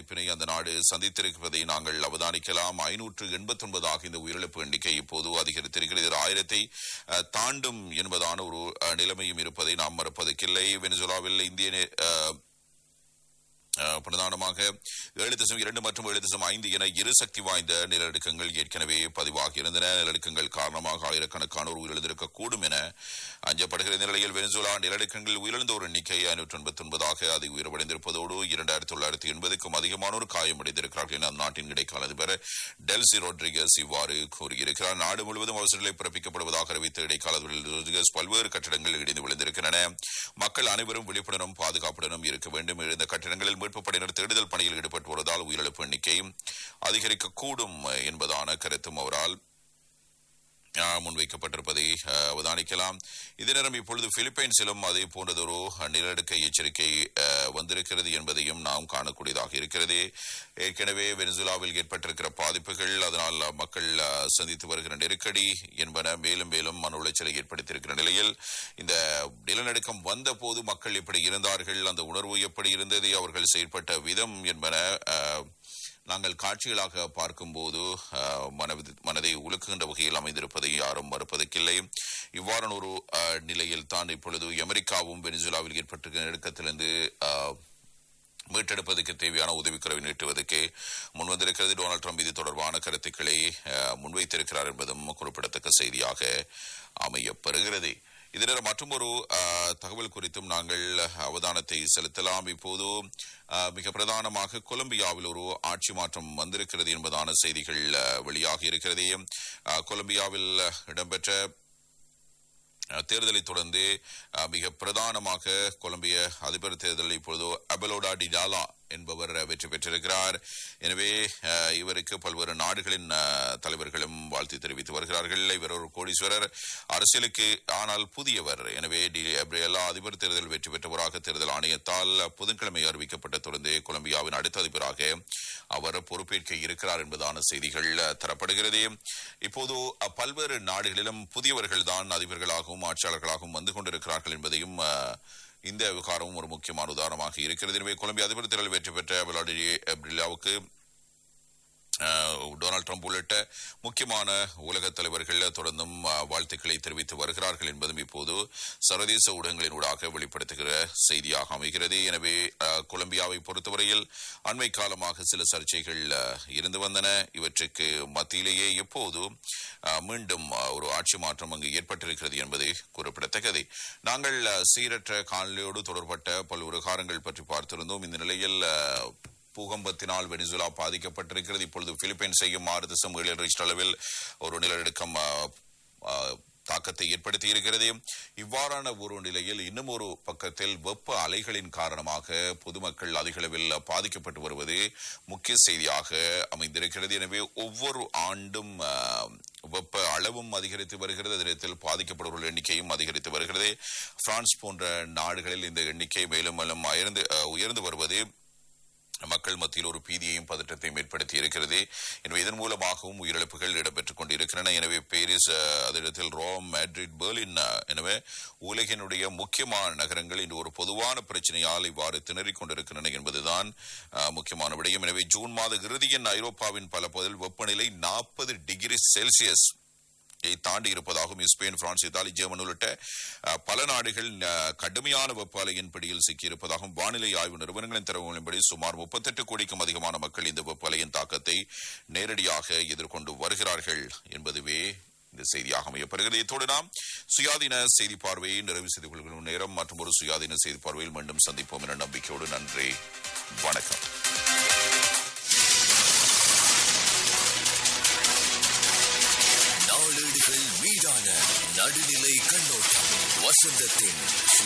பாதிப்பினை அந்த நாடு சந்தித்திருப்பதை நாங்கள் அவதானிக்கலாம் ஐநூற்று எண்பத்தி ஒன்பதாக இந்த உயிரிழப்பு எண்ணிக்கை இப்போது அதிகரித்திருக்கிறது இது ஆயிரத்தை அஹ், தாண்டும் என்பதான ஒரு அஹ், நிலைமையும் இருப்பதை நாம் மறப்பதற்கில்லை வெனிசுலாவில் இந்திய நே- அஹ், அஹ், பிரதானமாக ஏழு தசம் இரண்டு மற்றும் ஏழு தசம் ஐந்து என இரு சக்தி வாய்ந்த நிலநடுக்கங்கள் ஏற்கனவே பதிவாகி இருந்தன நிலநடுக்கங்கள் காரணமாக ஆயிரக்கணக்கானோர் உயிரிழந்திருக்கக்கூடும் என அஞ்சப்படுகிற நிலையில் வெனிசுலா நிலநடுக்கங்களில் உயிரிழந்தோர் எண்ணிக்கை ஐநூற்று எண்பத்தி ஒன்பதாக அது உயிர்வடைந்திருப்பதோடு இரண்டாயிரத்தி தொள்ளாயிரத்தி எண்பதுக்கும் அதிகமானோர் காயமடைந்திருக்கிறார்கள் என அந்நாட்டின் இடைக்கால அதிபர் டெல்சி ரோட்ரிகஸ் இவ்வாறு கூறியிருக்கிறார் நாடு முழுவதும் அவசர நிலை பிறப்பிக்கப்படுவதாக அறிவித்த இடைக்கால அதிபர் ரோட்ரிகஸ் பல்வேறு கட்டடங்கள் இடிந்து விழுந்திருக்கின்றன மக்கள் அனைவரும் விழிப்புணர்வும் பாதுகாப்புடனும் இருக்க வேண்டும் இந்த கட்டிடங்களில் மீட்புப் படையினர் தேடுதல் பணியில் ஈடுபட்டு வருவதால் உயிரிழப்பு எண்ணிக்கை அதிகரிக்கக்கூடும் என்பதான கருத்தும் அவரால் அஹ், முன்வைக்கப்பட்டிருப்பதை அஹ், அவதானிக்கலாம் இதே நேரம் இப்பொழுது பிலிப்பைன்ஸிலும் அதே போன்றதொரு நிலநடுக்க எச்சரிக்கை அஹ், வந்திருக்கிறது என்பதையும் நாம் காணக்கூடியதாக இருக்கிறது ஏற்கனவே வெனிசுலாவில் ஏற்பட்டிருக்கிற பாதிப்புகள் அதனால் மக்கள் அஹ், சந்தித்து வருகிற நெருக்கடி என்பன மேலும் மேலும் மன உளைச்சலை ஏற்படுத்தியிருக்கிற நிலையில் இந்த நிலநடுக்கம் வந்த போது மக்கள் எப்படி இருந்தார்கள் அந்த உணர்வு எப்படி இருந்தது அவர்கள் செயல்பட்ட விதம் என்பன அஹ், நாங்கள் காட்சிகளாக பார்க்கும்போது அஹ், மனது மனதை உலுக்குகின்ற வகையில் அமைந்திருப்பதை யாரும் மறுப்பதற்கில்லை இவ்வாறான ஒரு அஹ், நிலையில் தான் இப்பொழுது அமெரிக்காவும் வெனிசுலாவில் ஏற்பட்டிருக்கிற நெருக்கத்திலிருந்து அஹ், மீட்டெடுப்பதற்கு தேவையான உதவிக்குறவை நீட்டுவதற்கு முன்வந்திருக்கிறது டொனால்டு ட்ரம்ப் இது தொடர்பான கருத்துக்களை அஹ், முன்வைத்திருக்கிறார் என்பதும் குறிப்பிடத்தக்க செய்தியாக அமையப்பெறுகிறது இதர மற்றொரு அஹ், தகவல் குறித்தும் நாங்கள் அவதானத்தை செலுத்தலாம் இப்போது அஹ், மிக பிரதானமாக கொலம்பியாவில் ஒரு ஆட்சி மாற்றம் வந்திருக்கிறது என்பதான செய்திகள் அஹ், வெளியாகி இருக்கிறது அஹ், கொலம்பியாவில் இடம்பெற்ற அஹ், தேர்தலை தொடர்ந்து அஹ், மிக பிரதானமாக கொலம்பிய அதிபர் தேர்தலில் இப்பொழுது அபலோடா டிடாலா என்பவர் வெற்றி பெற்றிருக்கிறார் எனவே அஹ், இவருக்கு பல்வேறு நாடுகளின் அஹ், தலைவர்களும் வாழ்த்து தெரிவித்து வருகிறார்கள் இவர் ஒரு கோடீஸ்வரர் அரசியலுக்கு ஆனால் புதியவர் எனவே டி அப்ரியலா அதிபர் தேர்தல் வெற்றி பெற்றவராக தேர்தல் ஆணையத்தால் புதன்கிழமை அறிவிக்கப்பட்ட தொடர்ந்து கொலம்பியாவின் அடுத்த அதிபராக அவர் பொறுப்பேற்க இருக்கிறார் என்பதான செய்திகள் அஹ், தரப்படுகிறது இப்போது அஹ், பல்வேறு நாடுகளிலும் புதியவர்கள் தான் அதிபர்களாகவும் ஆட்சியாளர்களாகவும் வந்து கொண்டிருக்கிறார்கள் என்பதையும் அஹ், இந்த விவகாரமும் ஒரு முக்கியமான உதாரணமாக இருக்கிறது எனவே கொலம்பியா அதிபர் தேர்தல் வெற்றி பெற்ற விளாடி பிரில்லாவுக்கு அஹ், டொனால்ட் ட்ரம்ப் உள்ளிட்ட முக்கியமான உலக தலைவர்கள் தொடர்ந்தும் அஹ், வாழ்த்துக்களை தெரிவித்து வருகிறார்கள் என்பதும் இப்போது சர்வதேச ஊடகங்களினூடாக வெளிப்படுத்துகிற செய்தியாக அமைகிறது எனவே அஹ், கொலம்பியாவை பொறுத்தவரையில் அண்மை காலமாக சில சர்ச்சைகள் அஹ், இருந்து வந்தன இவற்றுக்கு மத்தியிலேயே எப்போது அஹ், மீண்டும் அஹ், ஒரு ஆட்சி மாற்றம் அங்கு ஏற்பட்டிருக்கிறது என்பது குறிப்பிடத்தக்கது நாங்கள் அஹ், சீரற்ற காணொலியோடு தொடர்பட்ட பல்வேறு காரங்கள் பற்றி பார்த்திருந்தோம் இந்த நிலையில் அஹ், பூகம்பத்தினால் வெனிசுலா பாதிக்கப்பட்டிருக்கிறது இப்பொழுது பிலிப்பைன்ஸ் செய்யும் ஆறு தசம் ஏழு ரிஸ்டர் அளவில் ஒரு நிலநடுக்கம் அஹ், அஹ், தாக்கத்தை ஏற்படுத்தி இருக்கிறது இவ்வாறான ஒரு நிலையில் இன்னும் ஒரு பக்கத்தில் வெப்ப அலைகளின் காரணமாக பொதுமக்கள் அதிகளவில் பாதிக்கப்பட்டு வருவது முக்கிய செய்தியாக அமைந்திருக்கிறது எனவே ஒவ்வொரு ஆண்டும் அஹ், வெப்ப அளவும் அதிகரித்து வருகிறது அதே நேரத்தில் பாதிக்கப்படுபவர்கள் எண்ணிக்கையும் அதிகரித்து வருகிறது பிரான்ஸ் போன்ற நாடுகளில் இந்த எண்ணிக்கை மேலும் மேலும் உயர்ந்து அஹ், உயர்ந்து வருவது மக்கள் மத்தியில் ஒரு பீதியையும் பதற்றத்தையும் ஏற்படுத்தி இருக்கிறது எனவே இதன் மூலமாகவும் உயிரிழப்புகள் இடம்பெற்றுக் கொண்டிருக்கின்றன எனவே பாரிஸ் அஹ், அதே இடத்தில் ரோம் மேட்ரிட் பெர்லின் அஹ், எனவே உலகினுடைய முக்கியமான நகரங்கள் இன்று ஒரு பொதுவான பிரச்சனையால் இவ்வாறு திணறிக் கொண்டிருக்கின்றன என்பதுதான் அஹ், முக்கியமான விடயம் எனவே ஜூன் மாத இறுதியின் ஐரோப்பாவின் பல பகுதியில் வெப்பநிலை நாற்பது டிகிரி செல்சியஸ் ஐ தாண்டி இருப்பதாகவும் ஸ்பெயின் பிரான்ஸ் இத்தாலி ஜெர்மன் உள்ளிட்ட அஹ், பல நாடுகள் அஹ், கடுமையான வெப்ப அலையின் பிடியில் சிக்கியிருப்பதாகவும் வானிலை ஆய்வு நிறுவனங்களின் தரவுகளின்படி சுமார் முப்பத்தெட்டு கோடிக்கும் அதிகமான மக்கள் இந்த வெப்ப அலையின் தாக்கத்தை நேரடியாக எதிர்கொண்டு வருகிறார்கள் என்பதுவே இந்த செய்தியாக அமையப்படுகிறது இத்தோடு நாம் சுயாதீன செய்தி பார்வையை நிறைவு செய்து கொள்கிற நேரம் மற்றும் ஒரு சுயாதீன செய்தி பார்வையில் மீண்டும் சந்திப்போம் என நம்பிக்கையோடு நன்றி வணக்கம் நாளேடுகள் மீதான நடுநிலை கண்ணோட்டம் வசந்தத்தின்